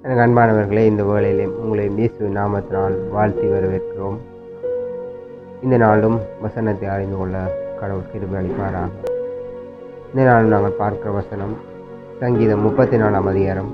எனக்கு அன்பானவர்களே இந்த வேளையிலே உங்களை இயேசு நாமத்தினால் வாழ்த்தி வரவேற்கிறோம் இந்த நாளும் வசனத்தை அறிந்து கொள்ள கடவுள் கிருபை அளிப்பாராக இந்த நாளும் நாங்கள் பார்க்கிற வசனம் சங்கீதம் முப்பத்தி நாலாம் அதிகாரம்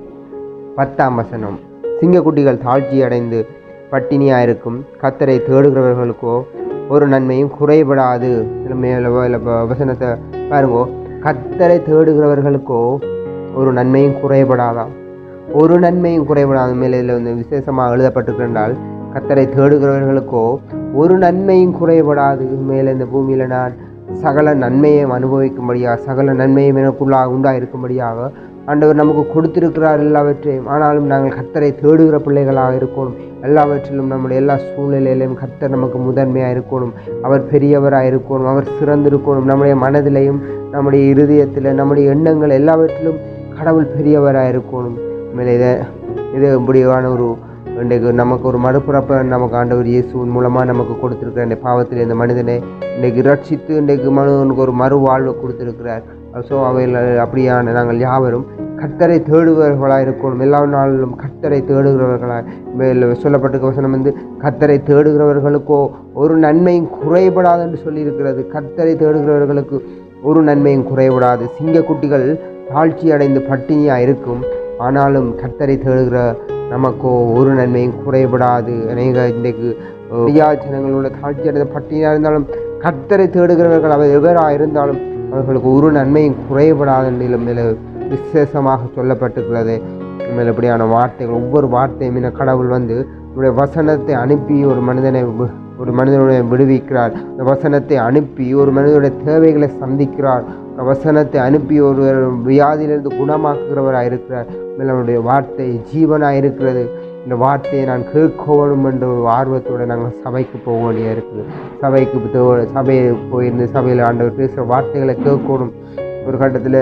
பத்தாம் வசனம் சிங்கக்குட்டிகள் தாழ்ச்சி அடைந்து பட்டினியாயிருக்கும் கத்தரை தேடுகிறவர்களுக்கோ ஒரு நன்மையும் குறைபடாது இதுல மேல வ- வ- வசனத்தை பாருங்கோ கத்தரை தேடுகிறவர்களுக்கோ ஒரு நன்மையும் குறைபடாதாம் ஒரு நன்மையும் குறைபடாத மேலே இதில் வந்து விசேஷமாக எழுதப்பட்டிருக்கின்றால் கத்தரை தேடுகிறவர்களுக்கோ ஒரு நன்மையும் குறைபடாது மேலே இந்த பூமியில் நான் சகல நன்மையும் அனுபவிக்கும்படியாக சகல நன்மையும் எனக்குள்ளாக உண்டாயிருக்கும்படியாக ஆண்டவர் நமக்கு கொடுத்திருக்கிறார் எல்லாவற்றையும் ஆனாலும் நாங்கள் கத்தரை தேடுகிற பிள்ளைகளாக இருக்கணும் எல்லாவற்றிலும் நம்முடைய எல்லா சூழ்நிலையிலும் கத்தர் நமக்கு முதன்மையாக இருக்கணும் அவர் பெரியவராக இருக்கணும் அவர் சிறந்திருக்கணும் நம்முடைய மனதிலையும் நம்முடைய இருதயத்தில் நம்முடைய எண்ணங்கள் எல்லாவற்றிலும் கடவுள் பெரியவராக இருக்கணும் உண்மையிலே இதை இது இப்படியான ஒரு இன்றைக்கு நமக்கு ஒரு மறுபிறப்பை நமக்கு ஆண்டவர் இயேசுவின் மூலமாக நமக்கு கொடுத்துருக்கிற இந்த பாவத்தில் இந்த மனிதனை இன்றைக்கு ரட்சித்து இன்றைக்கு மனிதனுக்கு ஒரு மறுவாழ்வை கொடுத்திருக்கிறார் ஸோ அவையில் அப்படியான நாங்கள் யாவரும் கர்த்தரை தேடுபவர்களாக இருக்கணும் எல்லா நாளிலும் கர்த்தரை தேடுகிறவர்களாக மேல சொல்லப்பட்டிருக்க வசனம் வந்து கர்த்தரை தேடுகிறவர்களுக்கோ ஒரு நன்மையும் குறைபடாது என்று சொல்லியிருக்கிறது கர்த்தரை தேடுகிறவர்களுக்கு ஒரு நன்மையும் குறைபடாது சிங்கக்குட்டிகள் தாழ்ச்சி அடைந்து பட்டினியாக இருக்கும் ஆனாலும் கர்த்தரை தேடுகிற நமக்கோ ஒரு நன்மையும் குறைபடாது அநேக இன்றைக்கு ஐயா ஜனங்களோட தாழ்ச்சி அடைந்த பட்டினியாக இருந்தாலும் கர்த்தரை தேடுகிறவர்கள் அவர் எவராக இருந்தாலும் அவர்களுக்கு ஒரு நன்மையும் குறைபடாத நிலைமையில விசேஷமாக சொல்லப்பட்டிருக்கிறது மேல் இப்படியான வார்த்தைகள் ஒவ்வொரு வார்த்தையும் என கடவுள் வந்து உடைய வசனத்தை அனுப்பி ஒரு மனிதனை வி- ஒரு மனிதனுடைய விடுவிக்கிறார் இந்த வசனத்தை அனுப்பி ஒரு மனிதனுடைய தேவைகளை சந்திக்கிறார் இந்த வசனத்தை அனுப்பி ஒரு வியாதியிலிருந்து குணமாக்குகிறவராக இருக்கிறார் மேலும் அவருடைய வார்த்தை ஜீவனாக இருக்கிறது இந்த வார்த்தையை நான் கேட்கணும் என்ற ஒரு ஆர்வத்தோடு நாங்கள் சபைக்கு போக வேண்டிய இருக்குது சபைக்கு தோ- சபையை போயிருந்து சபையில் ஆண்டவர் பேசுகிற வார்த்தைகளை கேட்கணும் ஒரு கட்டத்தில்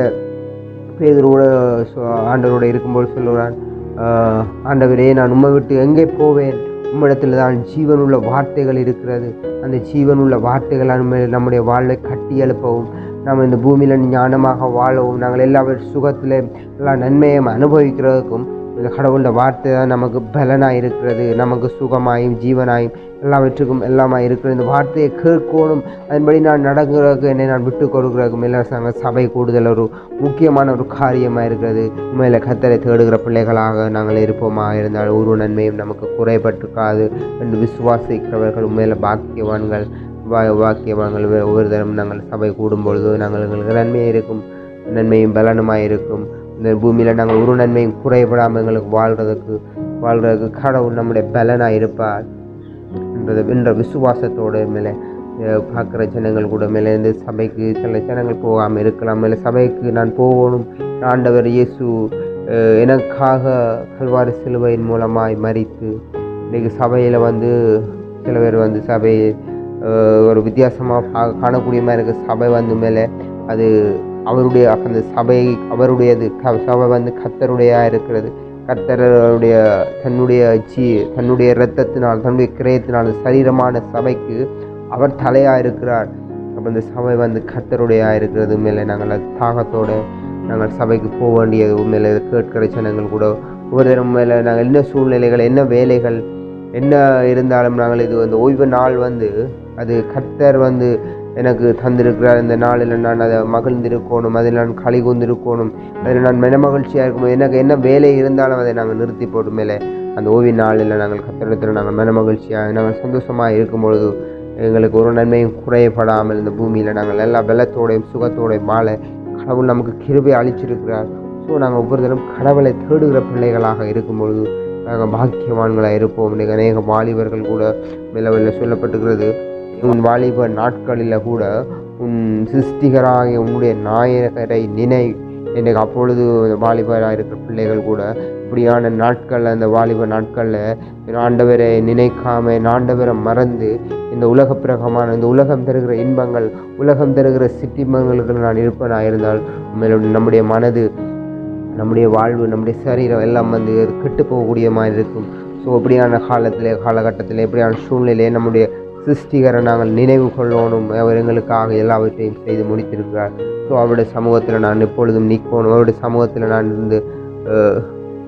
பேதரோட ஆண்டவரோட இருக்கும்போது சொல்லுவான் ஆஹ், ஆண்டவரே நான் உம்மை விட்டு எங்கே போவேன் உம்மிடத்தில் தான் ஜீவனுள்ள வார்த்தைகள் இருக்கிறது அந்த ஜீவனுள்ள வார்த்தைகளால் நம்ம- நம்முடைய வாழ்வை கட்டி எழுப்பவும் நாம் இந்த பூமியில் ஞானமாக வாழவும் நாங்கள் எல்லா சுகத்தில் எல்லா நன்மையும் அனுபவிக்கிறதுக்கும் இந்த கடவுளோட வார்த்தை தான் நமக்கு பலனாக இருக்கிறது நமக்கு சுகமாயும் ஜீவனாயும் எல்லாவற்றுக்கும் எல்லாமாய் இருக்கிற இந்த வார்த்தையை கேட்கணும் அதன்படி நான் நடக்கிறதுக்கு என்னை நான் விட்டு கொடுக்குறதுக்கும் இல்லை நாங்கள் சபை கூடுதல் ஒரு முக்கியமான ஒரு காரியமாக இருக்கிறது உண்மையில கத்தரை தேடுகிற பிள்ளைகளாக நாங்கள் இருப்போமா இருந்தால் ஒரு நன்மையும் நமக்கு குறைபட்டிருக்காது என்று விசுவாசிக்கிறவர்கள் உண்மையில பாக்கியவான்கள் வா வாக்கியவான்கள் வே- ஒவ்வொரு தரம் நாங்கள் சபை கூடும் பொழுது நாங்கள் எங்களுக்கு நன்மை இருக்கும் நன்மையும் பலனுமாய் இருக்கும் இந்த பூமியில் நாங்கள் ஒரு நன்மையும் குறைபடாமல் எங்களுக்கு வாழ்கிறதுக்கு வாழ்கிறதுக்கு கடவுள் நம்முடைய பலனாக இருப்பார் என்றது என்ற விசுவாசத்தோடு மேலே பார்க்குற ஜனங்கள் கூட மேலே இருந்து சபைக்கு சில ஜனங்கள் போகாமல் இருக்கலாம் மேலே சபைக்கு நான் போகணும் ஆண்டவர் இயேசு அஹ், எனக்காக கல்வாரி சிலுவையின் மூலமாய் மறித்து இன்றைக்கு சபையில் வந்து சில பேர் வந்து சபை அஹ், ஒரு வித்தியாசமாக காணக்கூடிய மாதிரி இருக்குது சபை வந்து மேலே அது அவருடைய அந்த சபை அவருடையது க சபை வந்து கத்தருடையா இருக்கிறது கர்த்தருடைய தன்னுடைய ஜீ தன்னுடைய இரத்தத்தினால் தன்னுடைய கிரயத்தினால் சரீரமான சபைக்கு அவர் தலையா இருக்கிறார் அப்போ இந்த சபை வந்து கர்த்தருடையா இருக்கிறது மேலே நாங்கள் அது தாகத்தோடு நாங்கள் சபைக்கு போக வேண்டியது உண்மையில இது கேட்கிற ஜனங்கள் கூட ஒவ்வொரு தரம் மேலே நாங்கள் என்ன சூழ்நிலைகள் என்ன வேலைகள் என்ன இருந்தாலும் நாங்கள் இது வந்து ஓய்வு நாள் வந்து அது கர்த்தர் வந்து எனக்கு தந்திருக்கிறார் இந்த நாளில் நான் அதை மகிழ்ந்திருக்கணும் அதில் நான் களி கூர்ந்திருக்கணும் அதில் நான் மனமகிழ்ச்சியாக இருக்கும் எனக்கு என்ன வேலை இருந்தாலும் அதை நாங்கள் நிறுத்தி போட்டு மேலே அந்த ஓய்வு நாளில் நாங்கள் கத்திரத்தில் நாங்கள் மனமகிழ்ச்சியாக நாங்கள் சந்தோஷமாக இருக்கும் பொழுது எங்களுக்கு ஒரு நன்மையும் குறையப்படாமல் இந்த பூமியில் நாங்கள் எல்லா பலத்தோடையும் சுகத்தோடையும் வாழ கடவுள் நமக்கு கிருபை அளிச்சிருக்கிறார் ஸோ நாங்கள் ஒவ்வொரு தரம் கடவுளை தேடுகிற பிள்ளைகளாக இருக்கும் பொழுது நாங்கள் பாக்கியவான்களாக இருப்போம் இன்றைக்கு அநேக வாலிபர்கள் கூட மெல்ல சொல்லப்பட்டுகிறது உன் வாலிப நாட்களில் கூட உன் சிருஷ்டிகராகிய உன்னுடைய நாயகரை நினை எனக்கு அப்பொழுது வாலிபராக இருக்கிற பிள்ளைகள் கூட இப்படியான நாட்களில் அந்த வாலிப நாட்களில் ஆண்டவரை நினைக்காம ஆண்டவரை மறந்து இந்த உலக பிரகமான இந்த உலகம் தருகிற இன்பங்கள் உலகம் தருகிற சிற்றின்பங்களுக்கு நான் இருப்பேனாக இருந்தால் உண்மையில நம்முடைய மனது நம்முடைய வாழ்வு நம்முடைய சரீரம் எல்லாம் வந்து கெட்டு போகக்கூடிய மாதிரி இருக்கும் ஸோ இப்படியான காலத்தில் காலகட்டத்தில் இப்படியான சூழ்நிலையை நம்முடைய சிருஷ்டிகரை நாங்கள் நினைவு கொள்ளணும் அவர் எங்களுக்காக எல்லாவற்றையும் செய்து முடித்திருக்கிறார் ஸோ அவருடைய சமூகத்தில் நான் எப்பொழுதும் நிற்கணும் அவருடைய சமூகத்தில் நான் இருந்து அஹ்,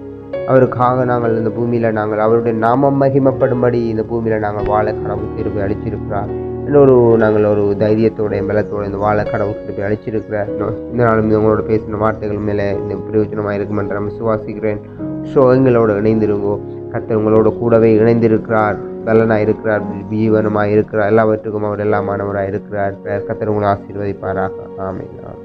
அவருக்காக நாங்கள் இந்த பூமியில் நாங்கள் அவருடைய நாமம் மகிமைப்படும்படி இந்த பூமியில் நாங்கள் வாழ கடவுள் திருப்பி அளிச்சிருக்கிறார் இன்னொரு நாங்கள் ஒரு தைரியத்தோட பலத்தோட இந்த வாழ கடவுள் திருப்பி அளிச்சிருக்கிறார் இன்னும் இந்த நாளும் உங்களோட பேசின வார்த்தைகள் மேலே இந்த பிரயோஜனமாக இருக்கும் என்று நான் விசுவாசிக்கிறேன் ஸோ எங்களோட இணைந்திருங்கோ கர்த்தர் உங்களோட கூடவே இணைந்திருக்கிறார் பலனாக இருக்கிறார் ஜீவனமாக இருக்கிறார் எல்லாவற்றுக்கும் அவர் எல்லாமானவராக இருக்கிறார் கர்த்தர் உங்களை ஆசீர்வதிப்பாராக ஆமென் ஆமென்